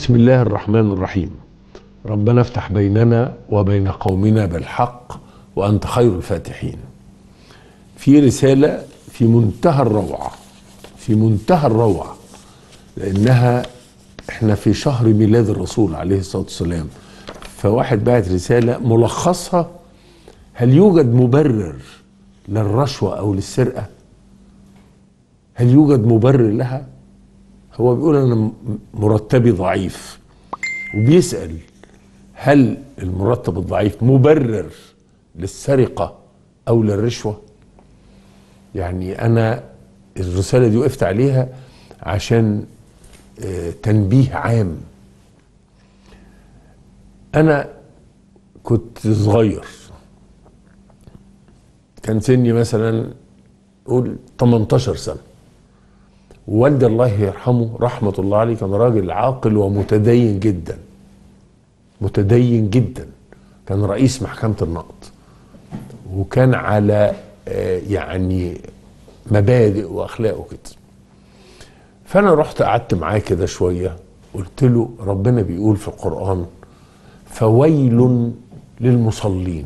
بسم الله الرحمن الرحيم ربنا افتح بيننا وبين قومنا بالحق وانت خير الفاتحين في رساله في منتهى الروعه في منتهى الروعه لانها احنا في شهر ميلاد الرسول عليه الصلاه والسلام فواحد بعت رساله ملخصها هل يوجد مبرر للرشوه او للسرقه هل يوجد مبرر لها هو بيقول انا مرتبي ضعيف وبيسال هل المرتب الضعيف مبرر للسرقه او للرشوه يعني انا الرساله دي وقفت عليها عشان آه، تنبيه عام انا كنت صغير كان سني مثلا قول 18 سنه والدي الله يرحمه رحمة الله عليه كان راجل عاقل ومتدين جدا متدين جدا كان رئيس محكمة النقد وكان على آه، يعني مبادئ واخلاق وكده فانا رحت قعدت معاه كده شويه قلت له ربنا بيقول في القران فويل للمصلين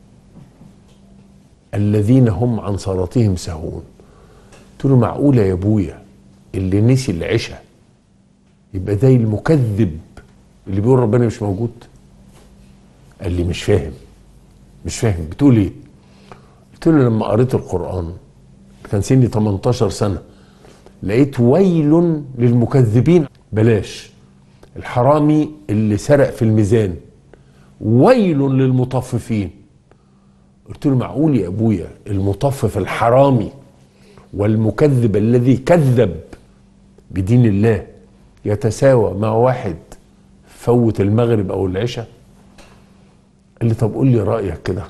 الذين هم عن صلاتهم سهون قلت له معقوله يا ابويا اللي نسي العشاء يبقى زي المكذب اللي بيقول ربنا مش موجود قال لي مش فاهم مش فاهم بتقول ايه قلت له لما قريت القران كان سني 18 سنه لقيت ويل للمكذبين بلاش الحرامي اللي سرق في الميزان ويل للمطففين قلت له معقول يا ابويا المطفف الحرامي والمكذب الذي كذب بدين الله يتساوى مع واحد فوت المغرب او العشاء قال لي طب قول لي رايك كده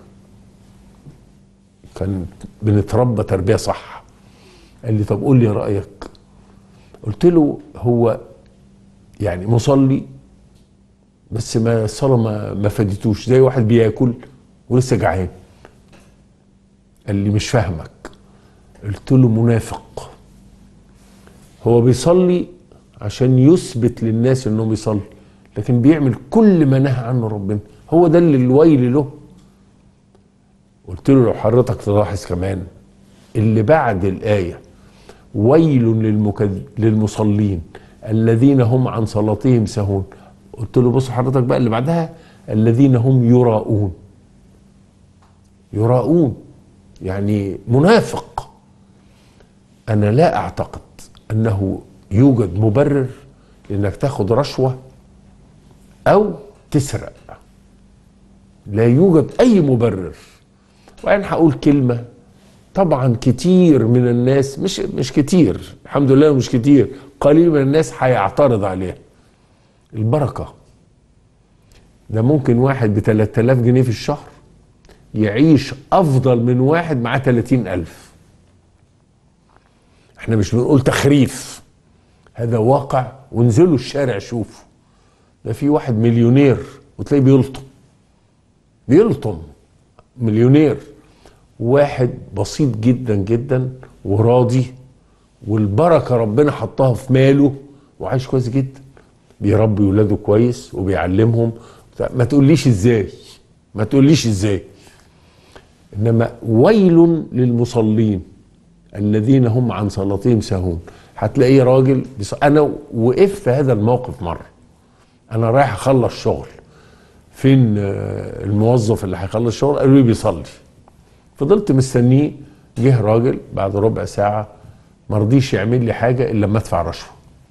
كان بنتربى تربيه صح قال لي طب قول لي رايك قلت له هو يعني مصلي بس ما الصلاه ما ما فادتوش زي واحد بياكل ولسه جعان قال لي مش فاهمك قلت له منافق هو بيصلي عشان يثبت للناس انه بيصلي لكن بيعمل كل ما نهى عنه ربنا هو ده اللي الويل له قلت له لو حضرتك تلاحظ كمان اللي بعد الآية ويل للمكذ... للمصلين الذين هم عن صلاتهم سهون قلت له بص حضرتك بقى اللي بعدها الذين هم يراؤون يراؤون يعني منافق انا لا اعتقد انه يوجد مبرر لانك تاخد رشوه او تسرق لا يوجد اي مبرر وبعدين هقول كلمه طبعا كتير من الناس مش مش كتير الحمد لله مش كتير قليل من الناس هيعترض عليها البركه ده ممكن واحد ب 3000 جنيه في الشهر يعيش افضل من واحد معاه 30000 احنا مش بنقول تخريف هذا واقع وانزلوا الشارع شوفوا ده في واحد مليونير وتلاقيه بيلطم بيلطم مليونير واحد بسيط جدا جدا وراضي والبركه ربنا حطها في ماله وعايش كويس جدا بيربي ولاده كويس وبيعلمهم ما تقوليش ازاي ما تقوليش ازاي انما ويل للمصلين الذين هم عن صلاتهم ساهون هتلاقيه راجل بص... انا وقفت هذا الموقف مره انا رايح اخلص شغل فين آه، الموظف اللي هيخلص شغل قالوا لي بيصلي فضلت مستنيه جه راجل بعد ربع ساعه ما رضيش يعمل لي حاجه الا لما ادفع رشوه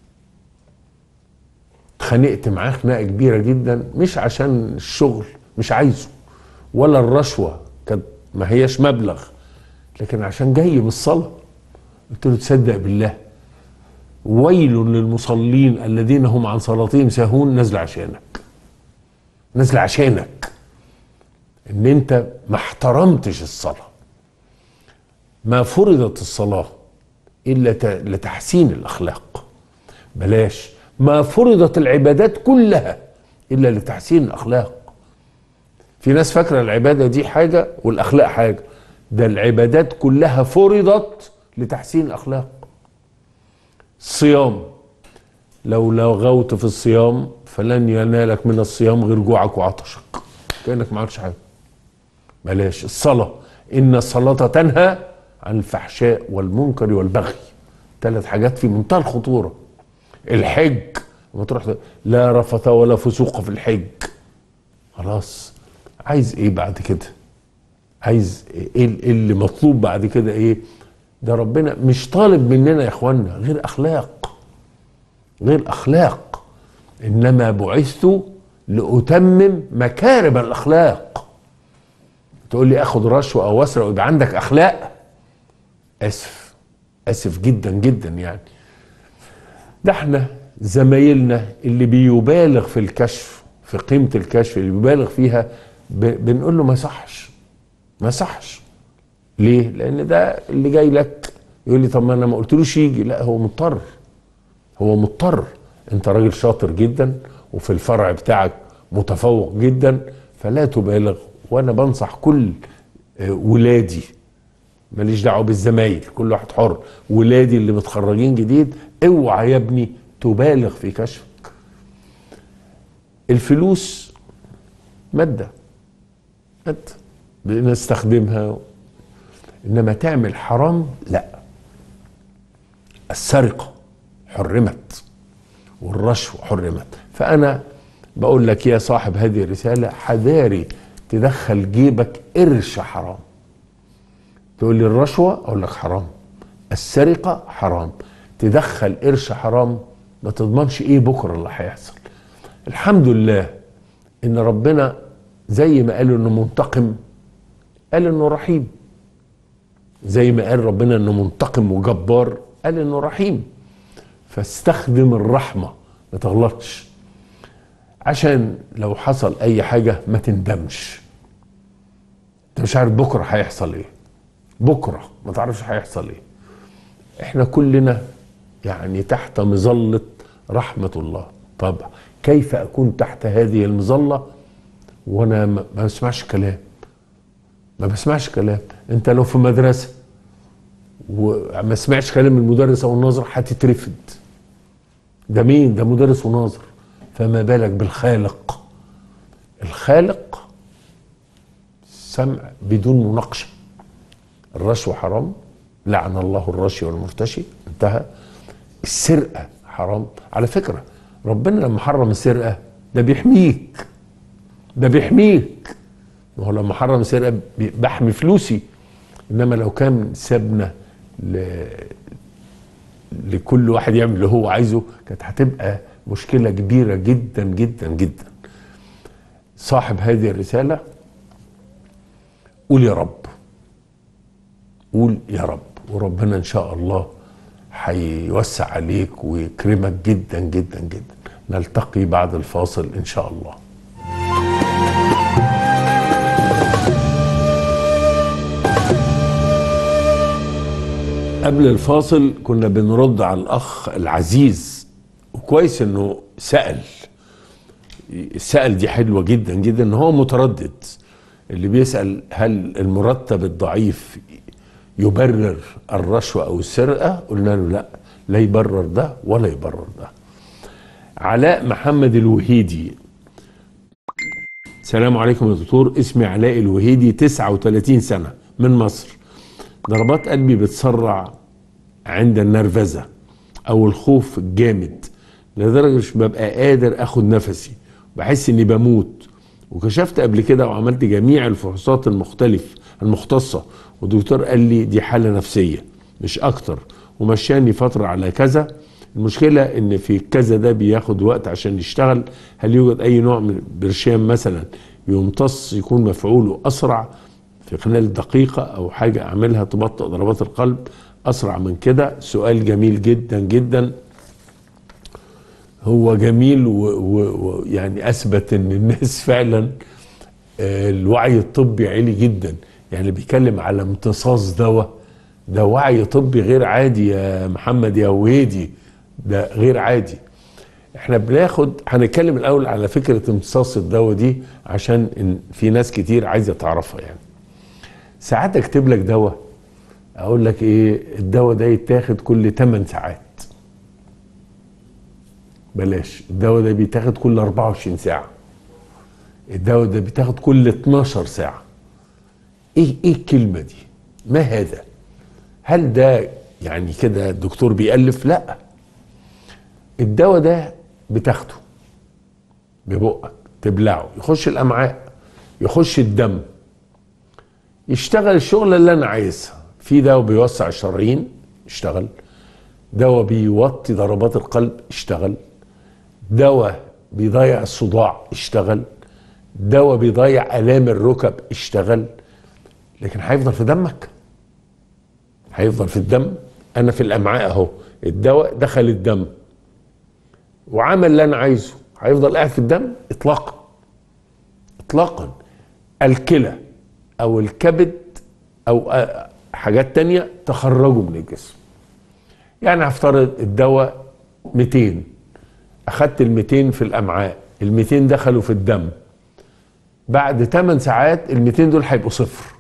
اتخانقت معاه خناقه كبيره جدا مش عشان الشغل مش عايزه ولا الرشوه كانت ما هياش مبلغ لكن عشان جاي من الصلاه قلت له تصدق بالله ويل للمصلين الذين هم عن صلاتهم ساهون نازل عشانك نازل عشانك ان انت ما احترمتش الصلاه ما فرضت الصلاه الا ت- لتحسين الاخلاق بلاش ما فرضت العبادات كلها الا لتحسين الاخلاق في ناس فاكره العباده دي حاجه والاخلاق حاجه ده العبادات كلها فرضت لتحسين الاخلاق الصيام لو لغوت في الصيام فلن ينالك من الصيام غير جوعك وعطشك كانك ما عملتش حاجه بلاش الصلاه ان الصلاه تنهى عن الفحشاء والمنكر والبغي ثلاث حاجات في منتهى الخطوره الحج لما تروح لا رفث ولا فسوق في الحج خلاص عايز ايه بعد كده عايز ايه اللي مطلوب بعد كده ايه ده ربنا مش طالب مننا يا اخوانا غير اخلاق غير اخلاق انما بعثت لاتمم مكارم الاخلاق تقول لي اخد رشوه او اسرق ويبقى عندك اخلاق اسف اسف جدا جدا يعني ده احنا زمايلنا اللي بيبالغ في الكشف في قيمه الكشف اللي بيبالغ فيها بنقول له ما يصحش ما يصحش ليه؟ لان ده اللي جاي لك يقول لي طب ما انا ما قلتلوش يجي لا هو مضطر هو مضطر انت راجل شاطر جدا وفي الفرع بتاعك متفوق جدا فلا تبالغ وانا بنصح كل ولادي ماليش دعوه بالزمايل كل واحد حر ولادي اللي متخرجين جديد اوعى يا ابني تبالغ في كشفك الفلوس ماده ماده بنستخدمها انما تعمل حرام لا السرقه حرمت والرشوه حرمت فانا بقول لك يا صاحب هذه الرساله حذاري تدخل جيبك قرش حرام تقول لي الرشوه اقول لك حرام السرقه حرام تدخل قرش حرام ما تضمنش ايه بكره اللي هيحصل الحمد لله ان ربنا زي ما قالوا انه منتقم قال انه رحيم زي ما قال ربنا انه منتقم وجبار قال انه رحيم فاستخدم الرحمه ما تغلطش عشان لو حصل اي حاجه ما تندمش انت مش عارف بكره هيحصل ايه بكره ما تعرفش هيحصل ايه احنا كلنا يعني تحت مظله رحمه الله طب كيف اكون تحت هذه المظله وانا ما بسمعش كلام ما بسمعش كلام انت لو في مدرسه وما سمعتش كلام المدرس او الناظر هتترفد ده مين ده مدرس وناظر فما بالك بالخالق الخالق سمع بدون مناقشه الرشوه حرام لعن الله الراشي والمرتشي انتهى السرقه حرام على فكره ربنا لما حرم السرقه ده بيحميك ده بيحميك ما هو لما حرم السرقه بحمي فلوسي انما لو كان سابنا ل... لكل واحد يعمل اللي هو عايزه كانت هتبقى مشكله كبيره جدا جدا جدا صاحب هذه الرساله قول يا رب قول يا رب وربنا ان شاء الله هيوسع عليك ويكرمك جدا جدا جدا نلتقي بعد الفاصل ان شاء الله قبل الفاصل كنا بنرد على الاخ العزيز وكويس انه سال سال دي حلوه جدا جدا ان هو متردد اللي بيسال هل المرتب الضعيف يبرر الرشوه او السرقه قلنا له لا لا يبرر ده ولا يبرر ده علاء محمد الوهيدي السلام عليكم يا دكتور اسمي علاء الوهيدي 39 سنه من مصر ضربات قلبي بتسرع عند النرفزة أو الخوف الجامد لدرجة مش ببقى قادر أخد نفسي بحس إني بموت وكشفت قبل كده وعملت جميع الفحوصات المختلف المختصة والدكتور قال لي دي حالة نفسية مش أكتر ومشاني فترة على كذا المشكلة إن في كذا ده بياخد وقت عشان يشتغل هل يوجد أي نوع من برشام مثلا يمتص يكون مفعوله أسرع في خلال دقيقة أو حاجة أعملها تبطئ ضربات القلب أسرع من كده سؤال جميل جدا جدا هو جميل ويعني أثبت إن الناس فعلا الوعي الطبي عالي جدا يعني بيتكلم على امتصاص دواء ده وعي طبي غير عادي يا محمد يا ويدي ده غير عادي احنا بناخد هنتكلم الاول على فكره امتصاص الدواء دي عشان إن في ناس كتير عايزه تعرفها يعني ساعات اكتب لك دواء اقول لك ايه الدواء ده يتاخد كل 8 ساعات بلاش الدواء ده بيتاخد كل 24 ساعه الدواء ده بيتاخد كل 12 ساعه ايه ايه الكلمه دي ما هذا هل ده يعني كده الدكتور بيألف لا الدواء ده بتاخده ببقك تبلعه يخش الامعاء يخش الدم يشتغل الشغل اللي انا عايزها في دواء بيوسع الشرايين اشتغل دواء بيوطي ضربات القلب اشتغل دواء بيضيع الصداع اشتغل دواء بيضيع الام الركب اشتغل لكن هيفضل في دمك هيفضل في الدم انا في الامعاء اهو الدواء دخل الدم وعمل اللي انا عايزه هيفضل قاعد في الدم اطلاقا اطلاقا الكلى او الكبد او آه، حاجات تانية تخرجه من الجسم يعني هفترض الدواء 200 اخدت ال 200 في الامعاء ال 200 دخلوا في الدم بعد 8 ساعات ال 200 دول هيبقوا صفر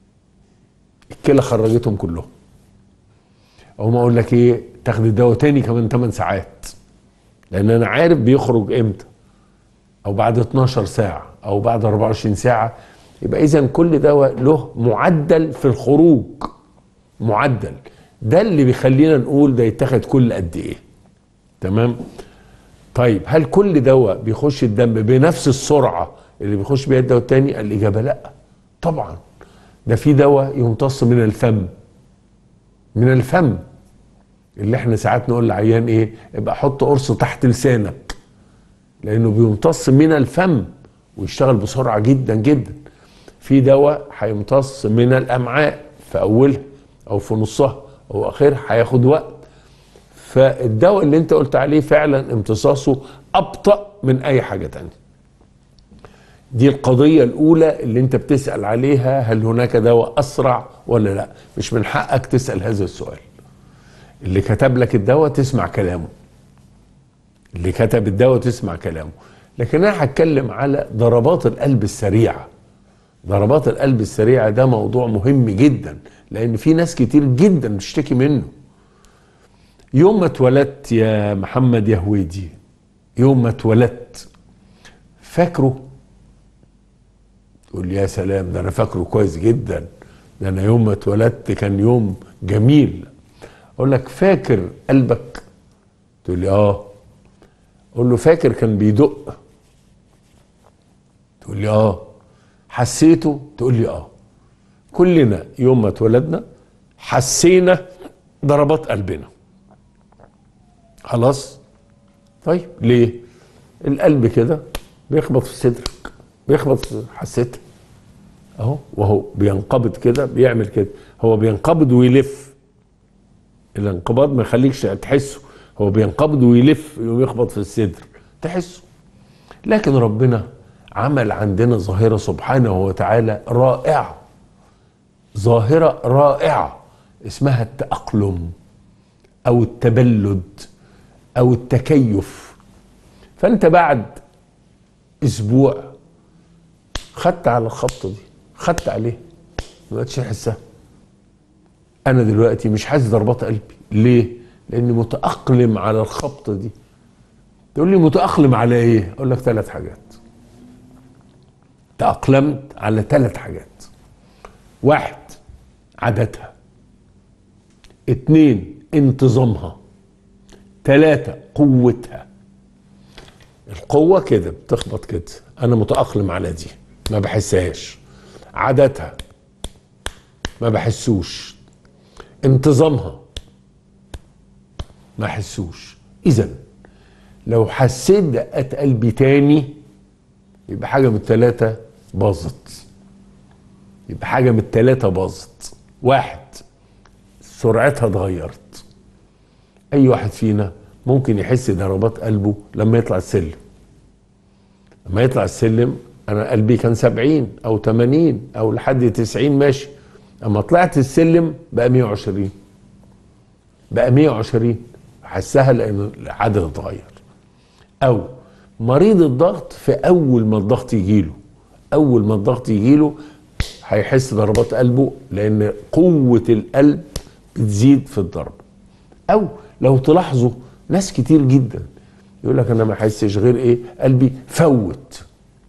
الكلى خرجتهم كلهم او ما اقول لك ايه تاخد الدواء تاني كمان 8 ساعات لان انا عارف بيخرج امتى او بعد 12 ساعه او بعد 24 ساعه يبقى اذا كل دواء له معدل في الخروج معدل ده اللي بيخلينا نقول ده يتاخد كل قد ايه تمام طيب هل كل دواء بيخش الدم بنفس السرعه اللي بيخش بيها الدواء التاني الاجابه لا طبعا ده في دواء يمتص من الفم من الفم اللي احنا ساعات نقول للعيان ايه ابقى حط قرص تحت لسانك لانه بيمتص من الفم ويشتغل بسرعه جدا جدا في دواء هيمتص من الامعاء في اولها او في نصها او اخرها هياخد وقت فالدواء اللي انت قلت عليه فعلا امتصاصه ابطا من اي حاجه تانية دي القضية الأولى اللي أنت بتسأل عليها هل هناك دواء أسرع ولا لا مش من حقك تسأل هذا السؤال اللي كتب لك الدواء تسمع كلامه اللي كتب الدواء تسمع كلامه لكن أنا هتكلم على ضربات القلب السريعة ضربات القلب السريعة ده موضوع مهم جدا لأن في ناس كتير جدا بتشتكي منه يوم ما اتولدت يا محمد يا هويدي يوم ما اتولدت فاكره تقول لي يا سلام ده انا فاكره كويس جدا ده انا يوم ما اتولدت كان يوم جميل اقول لك فاكر قلبك تقول لي اه اقول له فاكر كان بيدق تقول لي اه حسيته تقول لي اه كلنا يوم ما اتولدنا حسينا ضربات قلبنا خلاص طيب ليه القلب كده بيخبط في صدرك بيخبط في حسيتها اهو وهو بينقبض كده بيعمل كده هو بينقبض ويلف الانقباض ما يخليكش تحسه هو بينقبض ويلف يقوم يخبط في الصدر تحسه لكن ربنا عمل عندنا ظاهرة سبحانه وتعالى رائعة ظاهرة رائعة اسمها التأقلم أو التبلد أو التكيف فأنت بعد أسبوع خدت على الخبطة دي خدت عليها ما بقتش احسها انا دلوقتي مش حاسس ضربات قلبي ليه لاني متاقلم على الخبطه دي تقول لي متاقلم على ايه اقول لك ثلاث حاجات تاقلمت على ثلاث حاجات واحد عادتها اتنين انتظامها ثلاثة قوتها القوة كده بتخبط كده أنا متأقلم على دي ما بحسهاش عادتها ما بحسوش انتظامها ما احسوش اذا لو حسيت دقات قلبي تاني يبقى حاجه من الثلاثه باظت يبقى حاجه من الثلاثه باظت واحد سرعتها اتغيرت اي واحد فينا ممكن يحس ضربات قلبه لما يطلع السلم لما يطلع السلم انا قلبي كان 70 او 80 او لحد 90 ماشي اما طلعت السلم بقى 120 بقى 120 حسها لان العدد اتغير او مريض الضغط في اول ما الضغط يجيله اول ما الضغط يجيله هيحس ضربات قلبه لان قوه القلب بتزيد في الضرب او لو تلاحظوا ناس كتير جدا يقول لك انا ما احسش غير ايه قلبي فوت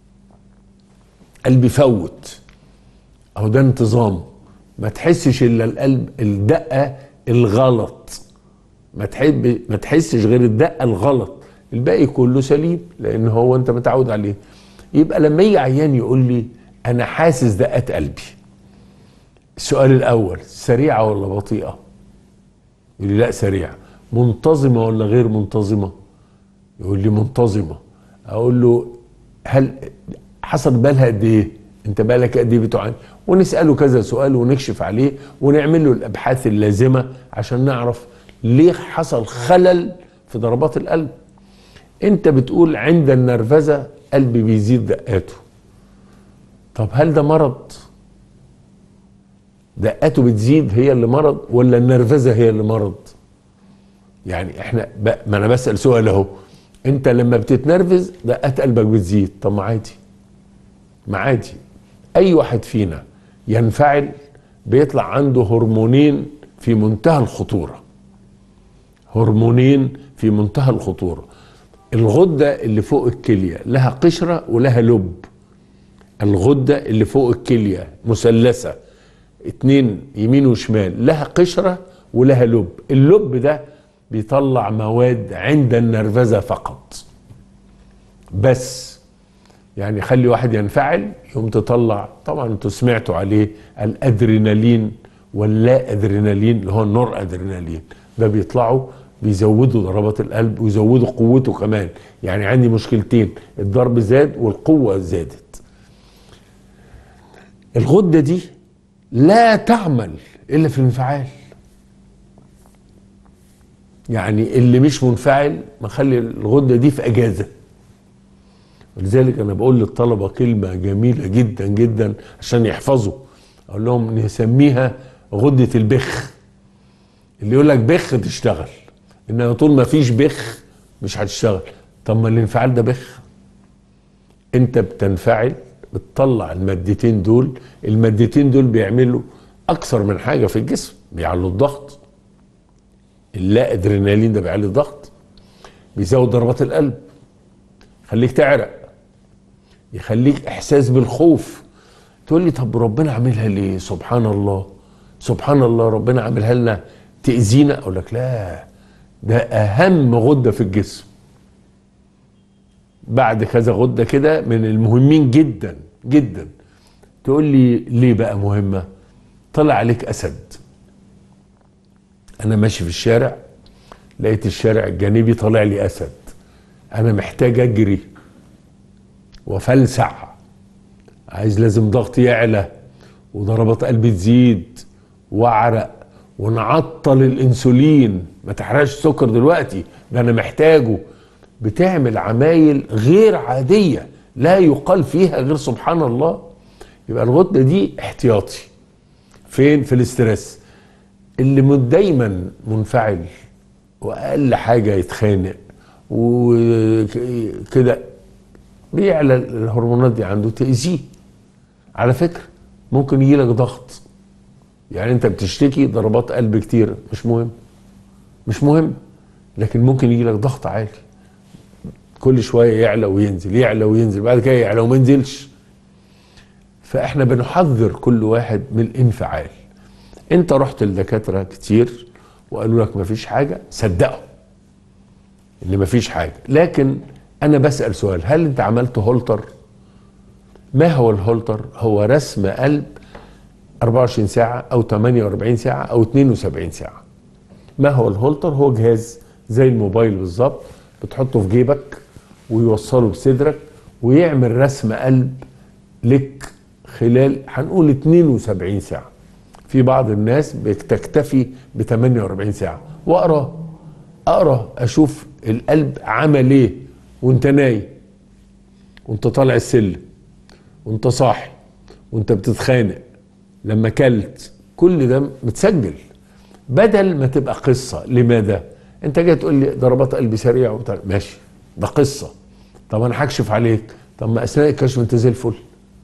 قلبي فوت اهو ده انتظام ما تحسش الا القلب الدقه الغلط ما تحب ما تحسش غير الدقه الغلط الباقي كله سليم لان هو انت متعود عليه يبقى لما يجي عيان يقول لي انا حاسس دقات قلبي السؤال الاول سريعه ولا بطيئه يقول لي لا سريعه منتظمه ولا غير منتظمه يقول لي منتظمه اقول له هل حصل بالها قد ايه انت بالك قد ايه بتعاني ونساله كذا سؤال ونكشف عليه ونعمل له الابحاث اللازمه عشان نعرف ليه حصل خلل في ضربات القلب انت بتقول عند النرفزه قلبي بيزيد دقاته طب هل ده مرض دقاته بتزيد هي اللي مرض ولا النرفزه هي اللي مرض يعني احنا ب... ما انا بسال سؤال اهو انت لما بتتنرفز دقات قلبك بتزيد طب ما عادي ما عادي اي واحد فينا ينفعل بيطلع عنده هرمونين في منتهى الخطوره هرمونين في منتهى الخطوره الغده اللي فوق الكليه لها قشره ولها لب الغده اللي فوق الكليه مثلثه اتنين يمين وشمال لها قشره ولها لب اللب ده بيطلع مواد عند النرفزه فقط بس يعني خلي واحد ينفعل يقوم تطلع طبعا انتوا سمعتوا عليه الادرينالين واللا ادرينالين اللي هو النور ادرينالين ده بيطلعوا بيزودوا ضربات القلب ويزودوا قوته كمان يعني عندي مشكلتين الضرب زاد والقوه زادت الغده دي لا تعمل الا في الانفعال يعني اللي مش منفعل مخلي الغده دي في اجازه ولذلك انا بقول للطلبه كلمه جميله جدا جدا عشان يحفظوا اقول لهم نسميها غده البخ اللي يقول لك بخ تشتغل انما طول ما فيش بخ مش هتشتغل طب ما الانفعال ده بخ انت بتنفعل بتطلع المادتين دول المادتين دول بيعملوا اكثر من حاجه في الجسم بيعلوا الضغط اللا ادرينالين ده بيعلي الضغط بيزود ضربات القلب يخليك تعرق يخليك احساس بالخوف تقول لي طب ربنا عاملها ليه سبحان الله سبحان الله ربنا عاملها لنا تاذينا اقول لك لا ده اهم غده في الجسم بعد كذا غده كده من المهمين جدا جدا تقول لي ليه بقى مهمه طلع عليك اسد انا ماشي في الشارع لقيت الشارع الجانبي طالع لي اسد انا محتاج اجري وفلسع عايز لازم ضغطي يعلى وضربات قلبي تزيد واعرق ونعطل الانسولين ما تحرقش سكر دلوقتي ده انا محتاجه بتعمل عمايل غير عاديه لا يقال فيها غير سبحان الله يبقى الغده دي احتياطي فين في الاسترس اللي دايما منفعل واقل حاجه يتخانق وكده بيعلى الهرمونات دي عنده تاذيه على فكره ممكن يجي لك ضغط يعني انت بتشتكي ضربات قلب كتير مش مهم مش مهم لكن ممكن يجي لك ضغط عالي كل شويه يعلى وينزل يعلى وينزل بعد كده يعلى وما ينزلش فاحنا بنحذر كل واحد من الانفعال انت رحت لدكاتره كتير وقالوا لك مفيش حاجه صدقوا ان مفيش حاجه لكن انا بسال سؤال هل انت عملت هولتر ما هو الهولتر هو رسم قلب 24 ساعه او 48 ساعه او 72 ساعه ما هو الهولتر هو جهاز زي الموبايل بالظبط بتحطه في جيبك ويوصله بصدرك ويعمل رسم قلب لك خلال هنقول 72 ساعه في بعض الناس بتكتفي ب 48 ساعه واقرا اقرا اشوف القلب عمل ايه وانت نايم وانت طالع السلم وانت صاحي وانت بتتخانق لما كلت كل ده متسجل بدل ما تبقى قصه لماذا انت جاي تقول لي ضربات قلبي سريعه وبتاع ماشي ده قصه طب انا هكشف عليك طب ما اثناء الكشف انت زي الفل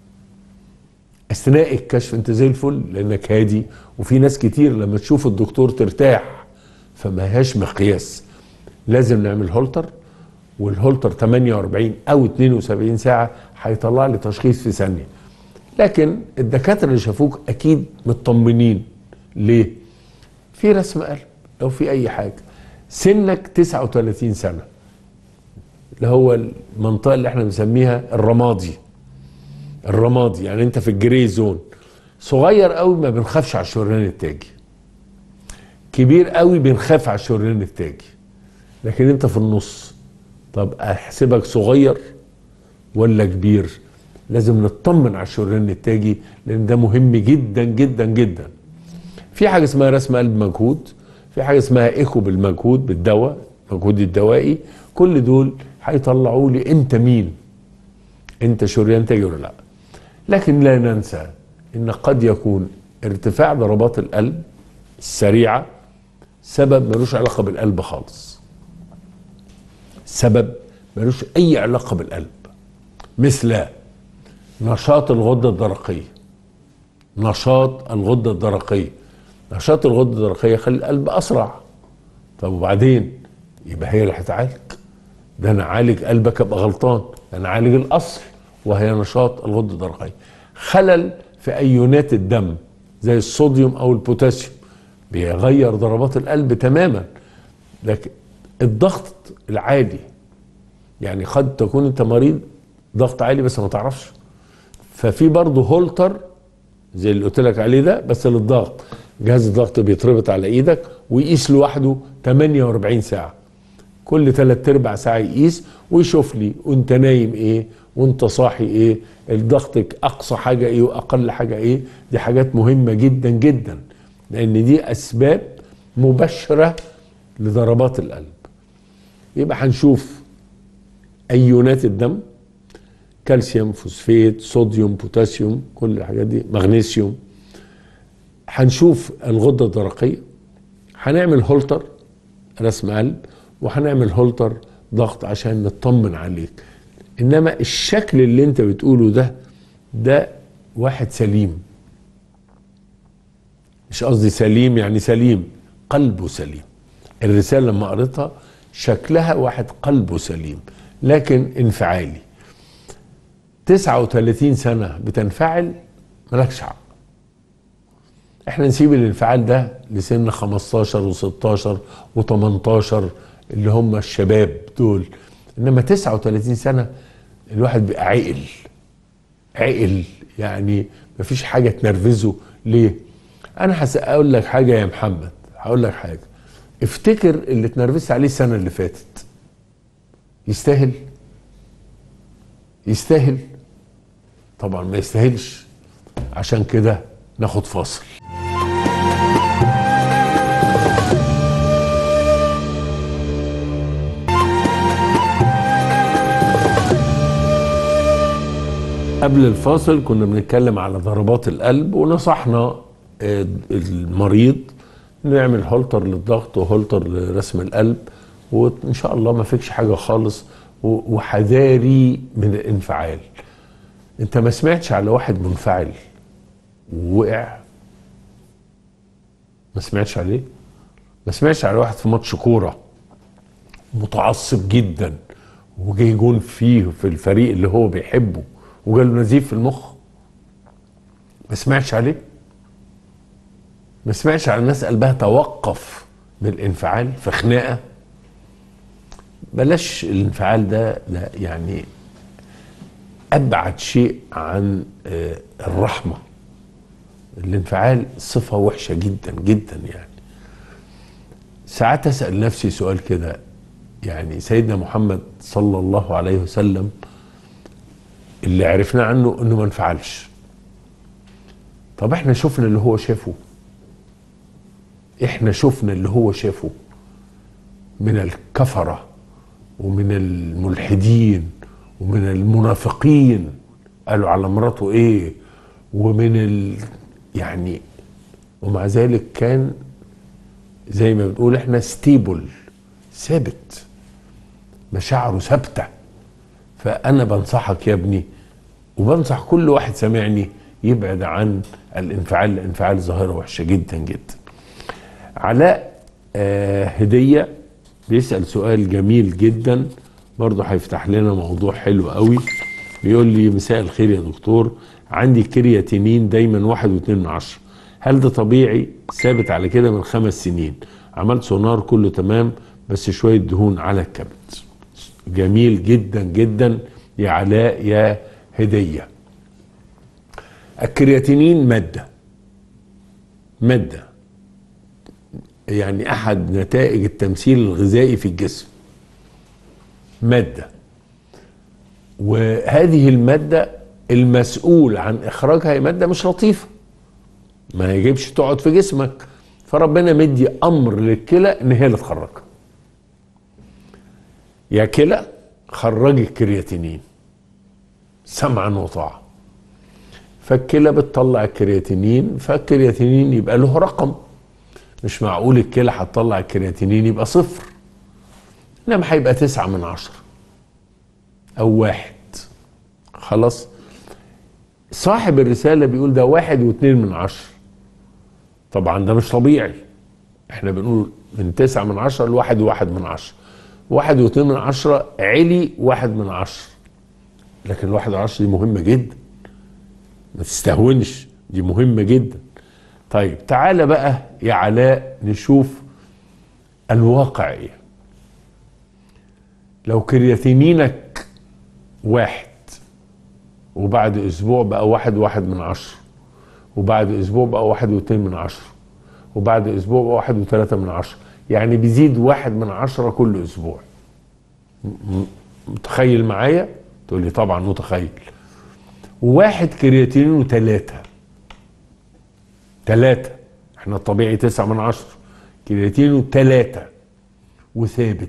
اثناء الكشف انت زي الفل لانك هادي وفي ناس كتير لما تشوف الدكتور ترتاح فما هياش مقياس لازم نعمل هولتر والهولتر 48 او 72 ساعه هيطلع لي تشخيص في ثانيه لكن الدكاتره اللي شافوك اكيد مطمنين ليه في رسم قلب لو في اي حاجه سنك 39 سنه اللي هو المنطقه اللي احنا بنسميها الرمادي الرمادي يعني انت في الجري زون صغير قوي ما بنخافش على الشريان التاجي كبير قوي بنخاف على الشريان التاجي لكن انت في النص طب احسبك صغير ولا كبير لازم نطمن على الشريان التاجي لان ده مهم جدا جدا جدا في حاجه اسمها رسم قلب مجهود في حاجه اسمها ايكو بالمجهود بالدواء المجهود الدوائي كل دول هيطلعوا لي انت مين انت شريان تاجي ولا لا لكن لا ننسى ان قد يكون ارتفاع ضربات القلب السريعه سبب ملوش علاقه بالقلب خالص سبب ملوش اي علاقه بالقلب مثل نشاط الغده الدرقيه نشاط الغده الدرقيه نشاط الغده الدرقيه يخلي القلب اسرع طب وبعدين يبقى هي اللي هتعالج ده انا عالج قلبك ابقى غلطان ده انا عالج الاصل وهي نشاط الغده الدرقيه خلل في ايونات الدم زي الصوديوم او البوتاسيوم بيغير ضربات القلب تماما لكن الضغط العالي يعني قد تكون انت مريض ضغط عالي بس ما تعرفش ففي برضه هولتر زي اللي قلت لك عليه ده بس للضغط جهاز الضغط بيتربط على ايدك ويقيس لوحده 48 ساعه كل ثلاث ارباع ساعه يقيس ويشوف لي وانت نايم ايه وانت صاحي ايه ضغطك اقصى حاجه ايه واقل حاجه ايه دي حاجات مهمه جدا جدا لان دي اسباب مباشره لضربات القلب يبقى هنشوف ايونات الدم كالسيوم فوسفيت صوديوم بوتاسيوم كل الحاجات دي مغنيسيوم هنشوف الغده الدرقيه هنعمل هولتر رسم قلب وهنعمل هولتر ضغط عشان نطمن عليك انما الشكل اللي انت بتقوله ده ده واحد سليم مش قصدي سليم يعني سليم قلبه سليم الرساله لما قريتها شكلها واحد قلبه سليم لكن انفعالي 39 سنه بتنفعل مالكش حق احنا نسيب الانفعال ده لسن 15 و16 و18 اللي هم الشباب دول انما 39 سنه الواحد بيبقى عقل عقل يعني مفيش حاجه تنرفزه ليه انا هقول لك حاجه يا محمد هقول لك حاجه افتكر اللي اتنرفزت عليه السنه اللي فاتت يستاهل يستاهل طبعا ما يستاهلش عشان كده ناخد فاصل قبل الفاصل كنا بنتكلم على ضربات القلب ونصحنا المريض نعمل هولتر للضغط وهولتر لرسم القلب وان شاء الله ما فيكش حاجه خالص وحذاري من الانفعال انت ما سمعتش على واحد منفعل ووقع ما سمعتش عليه ما سمعتش على واحد في ماتش كوره متعصب جدا وجاي جون فيه في الفريق اللي هو بيحبه وجاله نزيف في المخ ما سمعتش عليه ما سمعتش على الناس قلبها توقف من الانفعال في خناقه بلاش الانفعال ده لا يعني ابعد شيء عن الرحمه الانفعال صفه وحشه جدا جدا يعني ساعات اسال نفسي سؤال كده يعني سيدنا محمد صلى الله عليه وسلم اللي عرفنا عنه انه ما انفعلش طب احنا شفنا اللي هو شافه احنا شفنا اللي هو شافه من الكفره ومن الملحدين ومن المنافقين قالوا على مراته ايه ومن ال يعني ومع ذلك كان زي ما بنقول احنا ستيبل ثابت مشاعره ثابته فانا بنصحك يا ابني وبنصح كل واحد سامعني يبعد عن الانفعال الانفعال ظاهره وحشه جدا جدا علاء آه هديه بيسال سؤال جميل جدا برضه هيفتح لنا موضوع حلو قوي بيقول لي مساء الخير يا دكتور عندي كرياتينين دايما واحد واتنين من عشرة هل ده طبيعي ثابت على كده من خمس سنين عملت سونار كله تمام بس شوية دهون على الكبد جميل جدا جدا يا علاء يا هدية الكرياتينين مادة مادة يعني أحد نتائج التمثيل الغذائي في الجسم مادة وهذه المادة المسؤول عن إخراجها هي مادة مش لطيفة ما يجيبش تقعد في جسمك فربنا مدي أمر للكلى إن هي اللي تخرجها يا كلى خرجي الكرياتينين سمعا وطاعة فالكلى بتطلع الكرياتينين فالكرياتينين يبقى له رقم مش معقول الكلى هتطلع الكرياتينين يبقى صفر انما هيبقى تسعة من عشرة او واحد خلاص صاحب الرسالة بيقول ده واحد واتنين من عشرة طبعا ده مش طبيعي احنا بنقول من تسعة من عشرة لواحد وواحد من عشرة واحد واتنين من عشرة علي واحد من عشرة لكن الواحد من عشرة دي مهمة جدا ما تستهونش دي مهمة جدا طيب تعالى بقى يا علاء نشوف الواقع ايه لو كرياتينينك واحد وبعد اسبوع بقى واحد واحد من عشرة وبعد اسبوع بقى واحد واتنين من عشرة وبعد اسبوع بقى واحد وثلاثة من عشرة يعني بيزيد واحد من عشرة كل اسبوع م- متخيل معايا تقول لي طبعا متخيل وواحد كرياتينينه ثلاثة ثلاثة احنا الطبيعي تسعة من عشرة كرياتينينه ثلاثة وثابت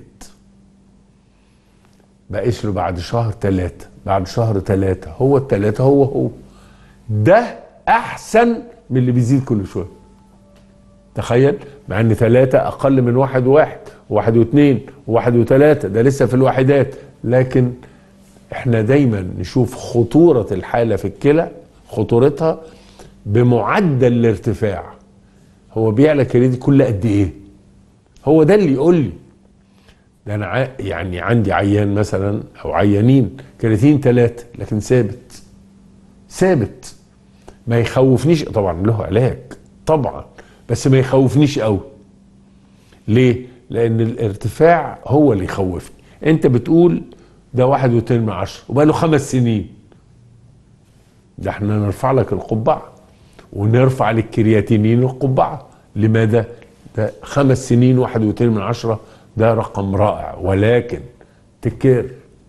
بقيس له بعد شهر ثلاثة بعد شهر ثلاثة هو الثلاثة هو هو ده أحسن من اللي بيزيد كل شوية تخيل مع ان ثلاثة أقل من واحد وواحد وواحد واثنين وواحد وثلاثة ده لسه في الواحدات لكن احنا دايما نشوف خطورة الحالة في الكلى خطورتها بمعدل الارتفاع هو بيعلى كريدي كل قد ايه هو ده اللي يقول لي ده انا ع- يعني عندي عيان مثلا او عيانين كرياتين ثلاثة لكن ثابت ثابت ما يخوفنيش طبعا له علاج طبعا بس ما يخوفنيش قوي ليه لان الارتفاع هو اللي يخوفني انت بتقول ده واحد واتنين من عشرة وبقاله خمس سنين ده احنا نرفع لك القبعة ونرفع للكرياتينين القبعة لماذا ده خمس سنين واحد واتنين من عشرة ده رقم رائع ولكن تكر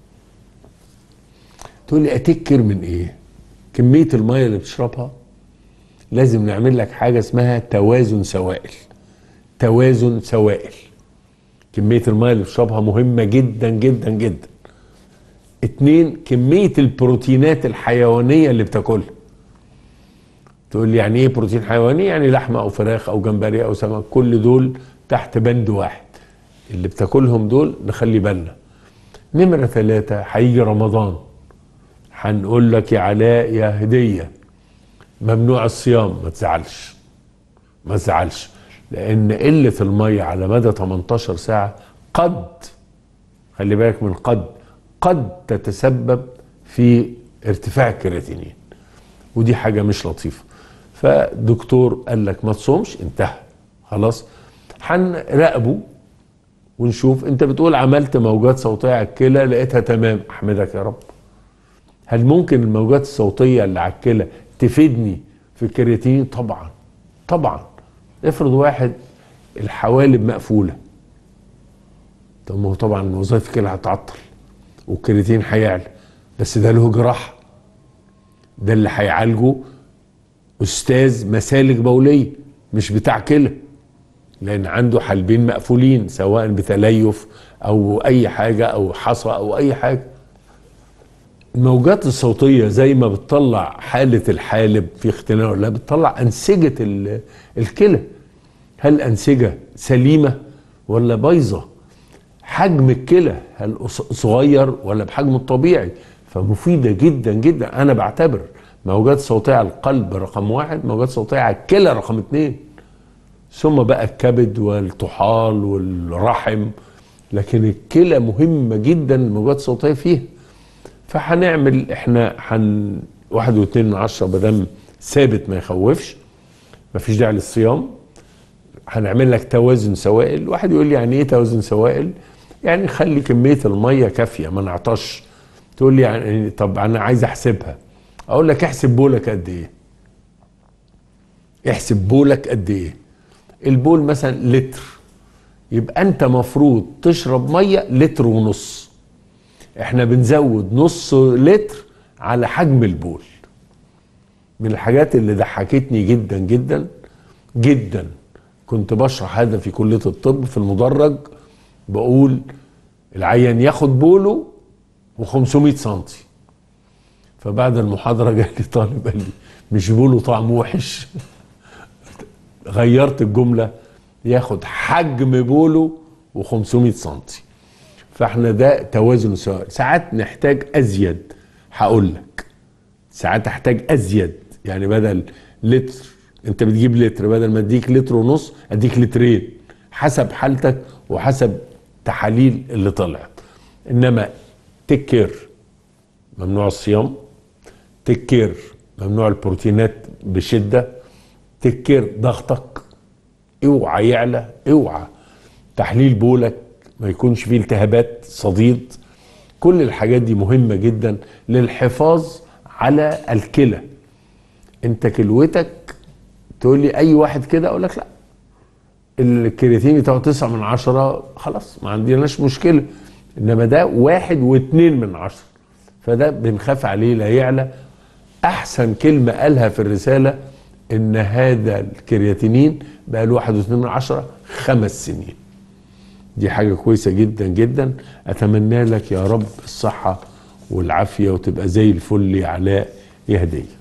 تقول لي اتكر من ايه كمية المية اللي بتشربها لازم نعمل لك حاجة اسمها توازن سوائل توازن سوائل كمية المية اللي بتشربها مهمة جدا جدا جدا اتنين كمية البروتينات الحيوانية اللي بتاكلها تقول لي يعني ايه بروتين حيواني يعني لحمة او فراخ او جمبري او سمك كل دول تحت بند واحد اللي بتاكلهم دول نخلي بالنا نمرة ثلاثة هيجي رمضان هنقول لك يا علاء يا هدية ممنوع الصيام ما تزعلش ما تزعلش لان قلة المية على مدى 18 ساعة قد خلي بالك من قد قد تتسبب في ارتفاع الكرياتينين ودي حاجة مش لطيفة فدكتور قال لك ما تصومش انتهى خلاص هنراقبه ونشوف انت بتقول عملت موجات صوتية على الكلى لقيتها تمام احمدك يا رب هل ممكن الموجات الصوتية اللي على الكلى تفيدني في الكرياتين طبعا طبعا افرض واحد الحوالب مقفولة طب ما هو طبعا وظائف الكلى هتعطل والكرياتين هيعلى بس ده له جراحة ده اللي هيعالجه استاذ مسالك بولية مش بتاع كلى لان عنده حالبين مقفولين سواء بتليف او اي حاجة او حصى او اي حاجة الموجات الصوتية زي ما بتطلع حالة الحالب في اختناق ولا بتطلع أنسجة ال- الكلى هل أنسجة سليمة ولا بايظة حجم الكلى هل قص- صغير ولا بحجمه الطبيعي فمفيدة جدا جدا أنا بعتبر موجات صوتية على القلب رقم واحد موجات صوتية على الكلى رقم اتنين ثم بقى الكبد والطحال والرحم لكن الكلى مهمه جدا الموجات الصوتيه فيها فهنعمل احنا هن واحد واتنين من عشرة بدم ثابت ما يخوفش مفيش داعي للصيام هنعمل لك توازن سوائل واحد يقول لي يعني ايه توازن سوائل يعني خلي كميه الميه كافيه ما نعطش تقول لي يعني طب انا عايز احسبها اقول لك احسب بولك قد ايه احسب بولك قد ايه البول مثلا لتر يبقى انت مفروض تشرب ميه لتر ونص احنا بنزود نص لتر على حجم البول من الحاجات اللي ضحكتني جدا جدا جدا كنت بشرح هذا في كليه الطب في المدرج بقول العيان ياخد بوله و500 سنتي فبعد المحاضره جالي طالب قال لي مش بوله طعمه وحش غيرت الجمله ياخد حجم بوله و500 سنتي فاحنا ده توازن سواء ساعات نحتاج ازيد هقول لك ساعات احتاج ازيد يعني بدل لتر انت بتجيب لتر بدل ما اديك لتر ونص اديك لترين حسب حالتك وحسب تحاليل اللي طلعت انما تكر ممنوع الصيام تكر ممنوع البروتينات بشده تكر ضغطك اوعى يعلى اوعى تحليل بولك ما يكونش فيه التهابات صديد كل الحاجات دي مهمه جدا للحفاظ على الكلى انت كلوتك تقول لي اي واحد كده اقول لك لا الكرياتين بتاعه تسعة من عشرة خلاص ما عندناش مشكلة انما ده واحد واتنين من عشرة فده بنخاف عليه لا يعلى احسن كلمة قالها في الرسالة ان هذا الكرياتينين بقى له واحد واتنين من عشرة خمس سنين دي حاجة كويسة جدا جدا اتمنى لك يا رب الصحة والعافية وتبقى زي الفل يا علاء يا هدية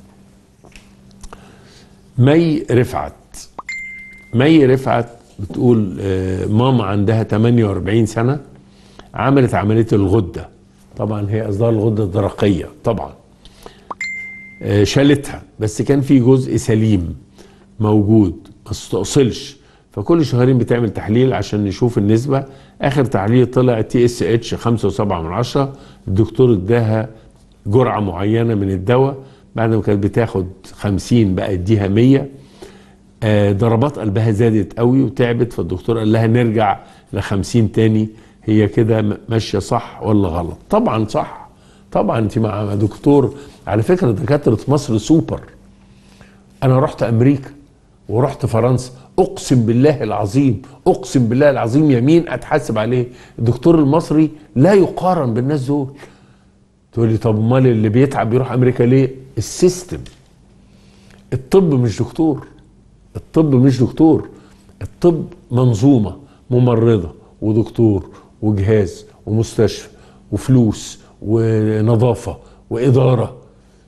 مي رفعت مي رفعت بتقول آه، ماما عندها 48 سنة عملت عملية الغدة طبعا هي قصدها الغدة الدرقية طبعا آه، شالتها بس كان في جزء سليم موجود ما استأصلش فكل شهرين بتعمل تحليل عشان نشوف النسبة اخر تحليل طلع تي اس اتش 5.7 من عشرة الدكتور اداها جرعة معينة من الدواء بعد ما كانت بتاخد 50 بقى اديها 100 آه، ضربات قلبها زادت قوي وتعبت فالدكتور قال لها نرجع ل 50 تاني هي كده م- ماشيه صح ولا غلط؟ طبعا صح طبعا انت مع دكتور على فكره دكاتره مصر سوبر انا رحت امريكا ورحت فرنسا اقسم بالله العظيم اقسم بالله العظيم يمين اتحاسب عليه الدكتور المصري لا يقارن بالناس دول تقول لي طب امال اللي بيتعب بيروح امريكا ليه السيستم الطب مش دكتور الطب مش دكتور الطب منظومه ممرضه ودكتور وجهاز ومستشفى وفلوس ونظافه واداره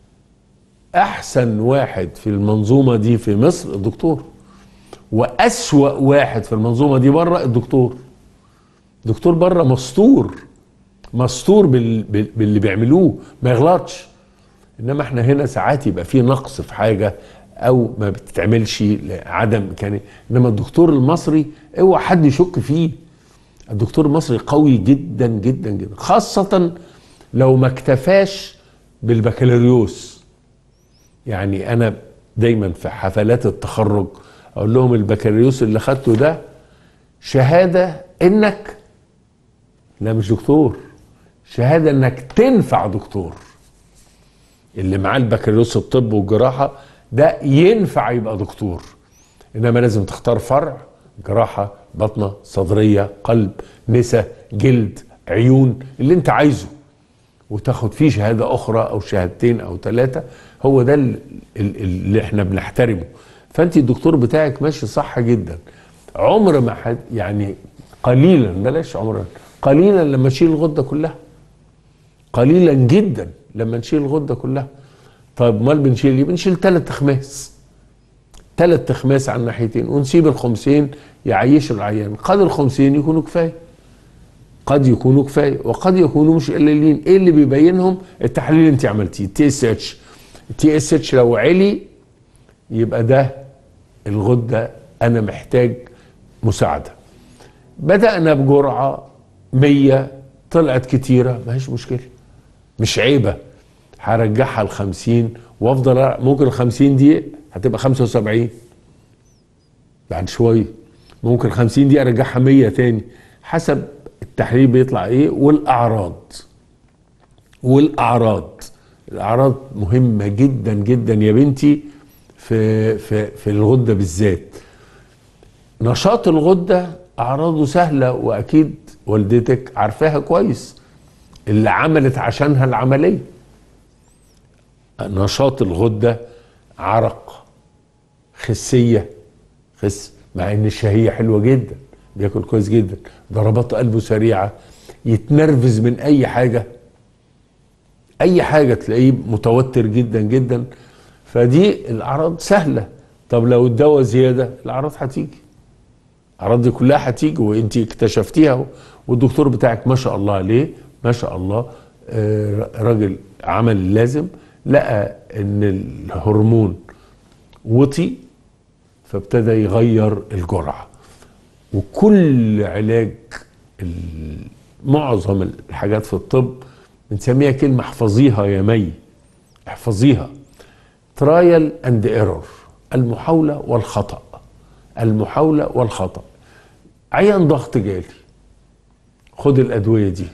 احسن واحد في المنظومه دي في مصر الدكتور واسوا واحد في المنظومه دي بره الدكتور دكتور بره مستور مستور بال... بال... باللي بيعملوه ما يغلطش انما احنا هنا ساعات يبقى في نقص في حاجه او ما بتتعملش لعدم امكانيه انما الدكتور المصري اوعى حد يشك فيه الدكتور المصري قوي جدا جدا جدا خاصه لو ما اكتفاش بالبكالوريوس يعني انا دايما في حفلات التخرج اقول لهم البكالوريوس اللي خدته ده شهاده انك لا مش دكتور شهاده انك تنفع دكتور اللي معاه البكالوريوس الطب والجراحه ده ينفع يبقى دكتور انما لازم تختار فرع جراحه بطنه صدريه قلب نسا جلد عيون اللي انت عايزه وتاخد فيه شهاده اخرى او شهادتين او ثلاثه هو ده ال- ال- اللي احنا بنحترمه فانت الدكتور بتاعك ماشي صح جدا عمر ما حد يعني قليلا بلاش عمرا قليلا لما تشيل الغده كلها قليلا جدا لما نشيل الغده كلها طيب امال بنشيل ايه بنشيل ثلاث تخماس ثلاث تخماس على الناحيتين ونسيب الخمسين يعيش العيان قد الخمسين يكونوا كفايه قد يكونوا كفايه وقد يكونوا مش قليلين ايه اللي بيبينهم التحليل اللي انت عملتيه تي اس اتش تي اس اتش لو علي يبقى ده الغده انا محتاج مساعده بدانا بجرعه 100 طلعت كتيره ما هيش مشكله مش عيبه هرجعها ل 50 وافضل أ- ممكن ال 50 دي هتبقى 75 بعد شويه ممكن 50 دي ارجعها 100 تاني حسب التحليل بيطلع ايه والاعراض والاعراض الاعراض مهمه جدا جدا يا بنتي في في في الغده بالذات نشاط الغده اعراضه سهله واكيد والدتك عارفاها كويس اللي عملت عشانها العمليه نشاط الغده عرق خسيه خس مع ان الشهيه حلوه جدا بياكل كويس جدا ضربات قلبه سريعه يتنرفز من اي حاجه اي حاجه تلاقيه متوتر جدا جدا فدي الاعراض سهله طب لو الدواء زياده الاعراض هتيجي الاعراض دي كلها هتيجي وانت اكتشفتيها والدكتور بتاعك ما شاء الله عليه ما شاء الله آه، راجل عمل اللازم لقى ان الهرمون وطي فابتدى يغير الجرعه وكل علاج ال- معظم الحاجات في الطب بنسميها كلمه احفظيها يا مي احفظيها ترايل اند ايرور المحاوله والخطا المحاوله والخطا عيان ضغط جالي خد الادويه دي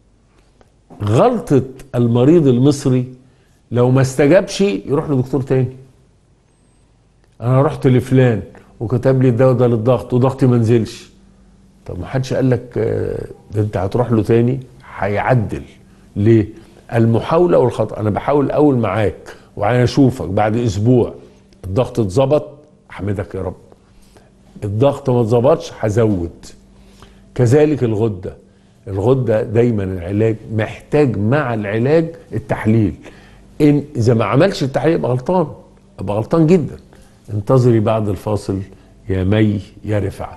غلطه المريض المصري لو ما استجابش يروح لدكتور تاني انا رحت لفلان وكتب لي الدواء ده للضغط وضغطي ما نزلش طب ما حدش قال لك آه، ده انت هتروح له تاني هيعدل ليه المحاوله والخطا انا بحاول اول معاك وعايز اشوفك بعد اسبوع الضغط اتظبط احمدك يا رب الضغط ما اتظبطش هزود كذلك الغده الغده دايما العلاج محتاج مع العلاج التحليل ان اذا ما عملش التحليل يبقى غلطان يبقى غلطان جدا انتظري بعد الفاصل يا مي يا رفعت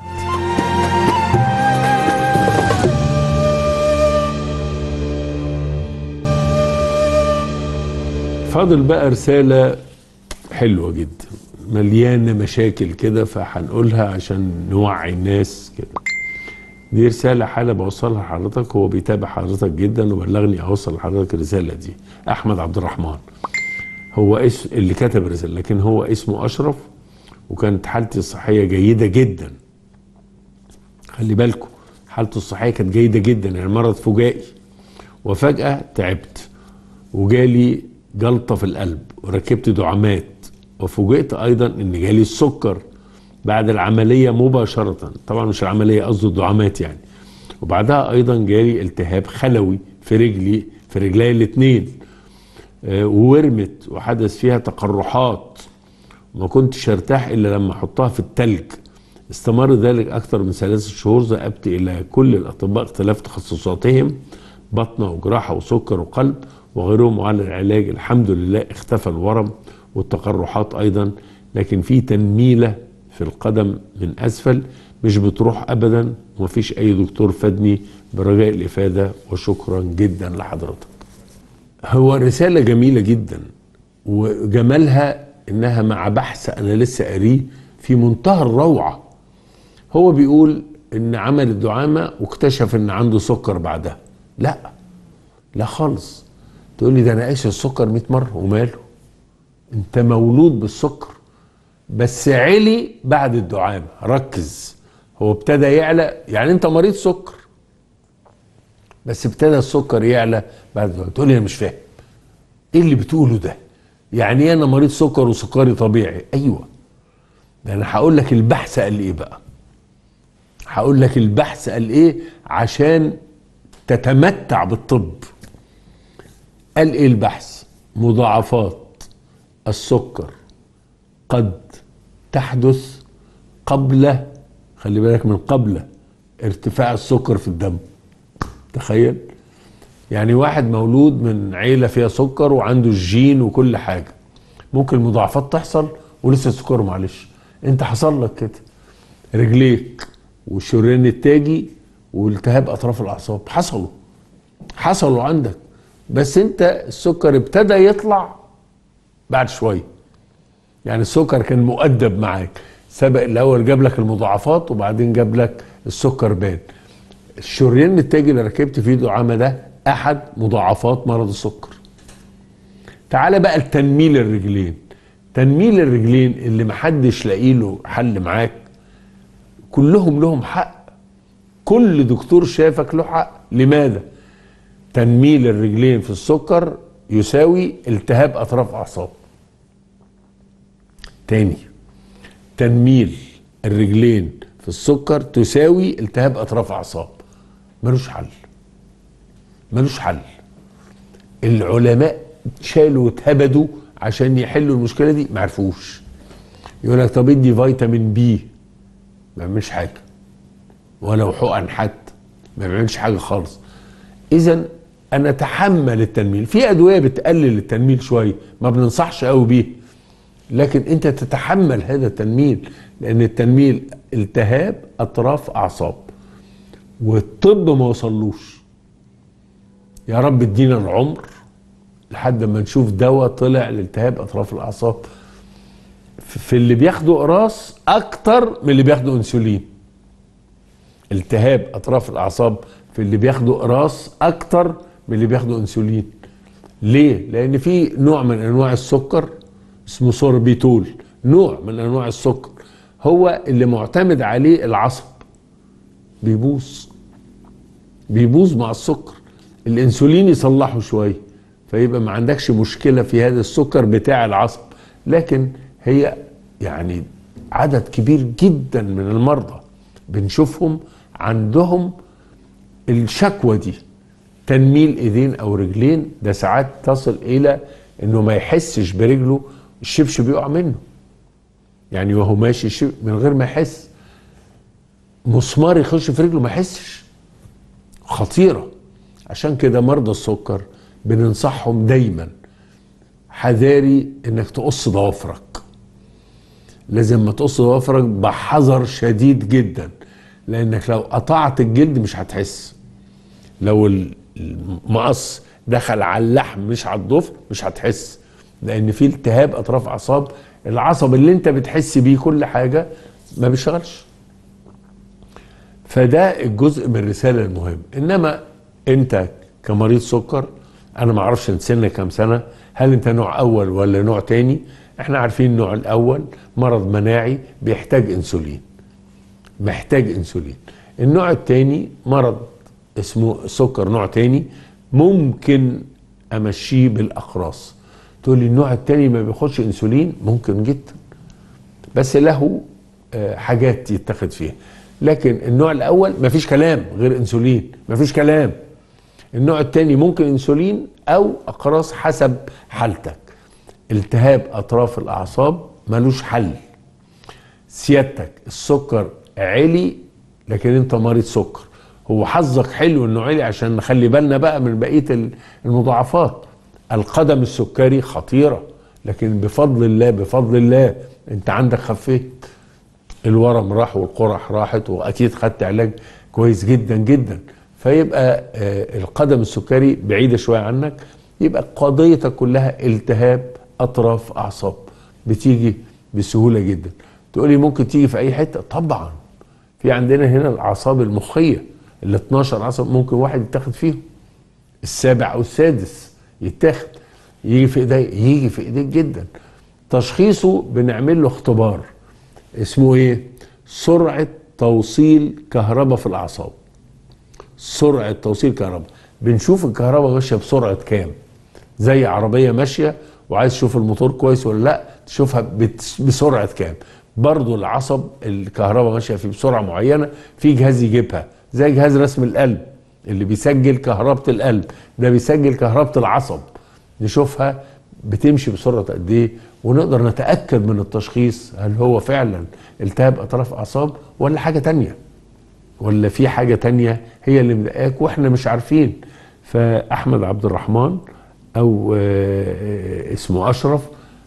فاضل بقى رسالة حلوة جدا مليانة مشاكل كده فهنقولها عشان نوعي الناس كده دي رسالة حالة بوصلها لحضرتك هو بيتابع حضرتك جدا وبلغني أوصل لحضرتك الرسالة دي أحمد عبد الرحمن هو اسم اللي كتب الرسالة لكن هو اسمه أشرف وكانت حالتي الصحية جيدة جدا خلي بالكم حالته الصحية كانت جيدة جدا يعني مرض فجائي وفجأة تعبت وجالي جلطة في القلب وركبت دعامات وفوجئت أيضا إن جالي السكر بعد العملية مباشرة طبعا مش العملية قصدي الدعامات يعني وبعدها أيضا جالي التهاب خلوي في رجلي في رجلي الاتنين آه، وورمت وحدث فيها تقرحات ما كنتش ارتاح الا لما احطها في التلج استمر ذلك اكثر من ثلاثة شهور ذهبت الى كل الاطباء اختلاف تخصصاتهم بطنه وجراحه وسكر وقلب وغيرهم وعلى العلاج الحمد لله اختفى الورم والتقرحات ايضا لكن في تنميله في القدم من اسفل مش بتروح ابدا ومفيش اي دكتور فادني برجاء الافاده وشكرا جدا لحضرتك هو رسالة جميلة جدا وجمالها انها مع بحث انا لسه قاريه في منتهى الروعة هو بيقول ان عمل الدعامة واكتشف ان عنده سكر بعدها لا لا خالص تقول لي ده انا قايس السكر 100 مرة وماله انت مولود بالسكر بس علي بعد الدعامة ركز هو ابتدى يعلى يعني انت مريض سكر بس ابتدى السكر يعلى بعد الدعامة تقول لي انا مش فاهم ايه اللي بتقوله ده يعني ايه انا مريض سكر وسكري طبيعي ايوه ده انا هقول لك البحث قال ايه بقى هقول لك البحث قال ايه عشان تتمتع بالطب قال ايه البحث مضاعفات السكر قد تحدث قبل خلي بالك من قبل ارتفاع السكر في الدم تخيل يعني واحد مولود من عيلة فيها سكر وعنده الجين وكل حاجة ممكن المضاعفات تحصل ولسه السكر معلش انت حصل لك كده رجليك والشريان التاجي والتهاب اطراف الاعصاب حصلوا حصلوا عندك بس انت السكر ابتدى يطلع بعد شويه يعني السكر كان مؤدب معاك سبق الاول جاب لك المضاعفات وبعدين جاب لك السكر بان الشريان التاجي اللي ركبت فيه دعامه ده احد مضاعفات مرض السكر تعال بقى لتنميل الرجلين تنميل الرجلين اللي محدش لاقي له حل معاك كلهم لهم حق كل دكتور شافك له حق لماذا تنميل الرجلين في السكر يساوي التهاب اطراف اعصاب تاني تنميل الرجلين في السكر تساوي التهاب اطراف اعصاب ملوش حل ملوش حل العلماء شالوا واتهبدوا عشان يحلوا المشكله دي ما عرفوش يقول لك طب ادي فيتامين بي ما بيعملش حاجه ولو حقن حتى ما بيعملش حاجه خالص اذا انا اتحمل التنميل في ادويه بتقلل التنميل شويه ما بننصحش قوي بيه لكن انت تتحمل هذا التنميل لان التنميل التهاب اطراف اعصاب والطب ما وصلوش يا رب ادينا العمر لحد ما نشوف دواء طلع لالتهاب اطراف الاعصاب في اللي بياخدوا قراص اكتر من اللي بياخدوا انسولين التهاب اطراف الاعصاب في اللي بياخدوا قراص اكتر من اللي بياخدوا انسولين ليه لان في نوع من انواع السكر اسمه سوربيتول نوع من انواع السكر هو اللي معتمد عليه العصب بيبوظ بيبوظ مع السكر الانسولين يصلحه شويه فيبقى ما عندكش مشكله في هذا السكر بتاع العصب لكن هي يعني عدد كبير جدا من المرضى بنشوفهم عندهم الشكوى دي تنميل ايدين او رجلين ده ساعات تصل الى انه ما يحسش برجله الشبشب يقع منه يعني وهو ماشي من غير ما يحس مسمار يخش في رجله ما يحسش خطيره عشان كده مرضى السكر بننصحهم دايما حذاري انك تقص ضوافرك لازم ما تقص ضوافرك بحذر شديد جدا لانك لو قطعت الجلد مش هتحس لو المقص دخل على اللحم مش على الضفر مش هتحس لان في التهاب اطراف اعصاب العصب اللي انت بتحس بيه كل حاجه ما بيشتغلش فده الجزء من الرساله المهم انما انت كمريض سكر انا ما اعرفش انت سنك كام سنه هل انت نوع اول ولا نوع تاني احنا عارفين النوع الاول مرض مناعي بيحتاج انسولين محتاج انسولين النوع التاني مرض اسمه سكر نوع تاني ممكن امشيه بالاقراص تقول لي النوع التاني ما بياخدش انسولين ممكن جدا بس له حاجات يتخذ فيها لكن النوع الاول مفيش كلام غير انسولين مفيش كلام النوع الثاني ممكن انسولين او اقراص حسب حالتك التهاب اطراف الاعصاب ملوش حل سيادتك السكر عالي لكن انت مريض سكر هو حظك حلو انه عالي عشان نخلي بالنا بقى من بقيه المضاعفات القدم السكري خطيره لكن بفضل الله بفضل الله انت عندك خفيت الورم راح والقرح راحت واكيد خدت علاج كويس جدا جدا فيبقى القدم السكري بعيدة شوية عنك يبقى قضيتك كلها التهاب أطراف أعصاب بتيجي بسهولة جدا تقولي ممكن تيجي في أي حتة طبعا في عندنا هنا الأعصاب المخية ال 12 عصب ممكن واحد يتاخد فيهم السابع أو السادس يتاخد يجي في ايديك يجي في ايديك جدا تشخيصه بنعمل له اختبار اسمه ايه سرعة توصيل كهرباء في الأعصاب سرعه توصيل كهرباء بنشوف الكهرباء ماشيه بسرعه كام زي عربيه ماشيه وعايز تشوف الموتور كويس ولا لا تشوفها بسرعه كام برضو العصب الكهرباء ماشيه فيه بسرعه معينه في جهاز يجيبها زي جهاز رسم القلب اللي بيسجل كهربة القلب ده بيسجل كهربة العصب نشوفها بتمشي بسرعة قد ايه ونقدر نتأكد من التشخيص هل هو فعلا التهاب أطراف أعصاب ولا حاجة تانية ولا في حاجة تانية هي اللي مضايقاك واحنا مش عارفين فأحمد عبد الرحمن أو اسمه أشرف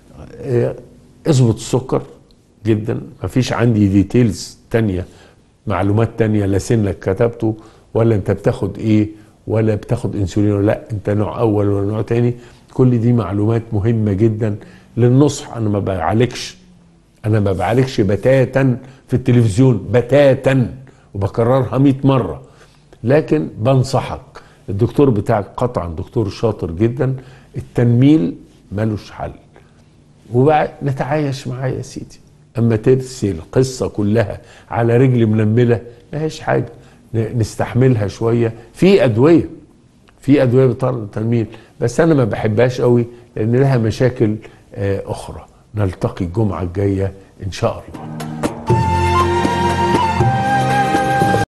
اظبط السكر جدا مفيش عندي ديتيلز تانية معلومات تانية لا سنك كتبته ولا انت بتاخد ايه ولا بتاخد انسولين ولا لا انت نوع اول ولا نوع تاني كل دي معلومات مهمة جدا للنصح انا ما بعالجش انا ما بعالجش بتاتا في التلفزيون بتاتا وبكررها 100 مرة لكن بنصحك الدكتور بتاعك قطعا دكتور شاطر جدا التنميل ملوش حل وبعد نتعايش معاه يا سيدي اما ترسي القصه كلها على رجل منمله ملهاش حاجه ن- نستحملها شويه في ادويه في ادويه بتطرد التنميل بس انا ما بحبهاش قوي لان لها مشاكل آه، اخرى نلتقي الجمعه الجايه ان شاء الله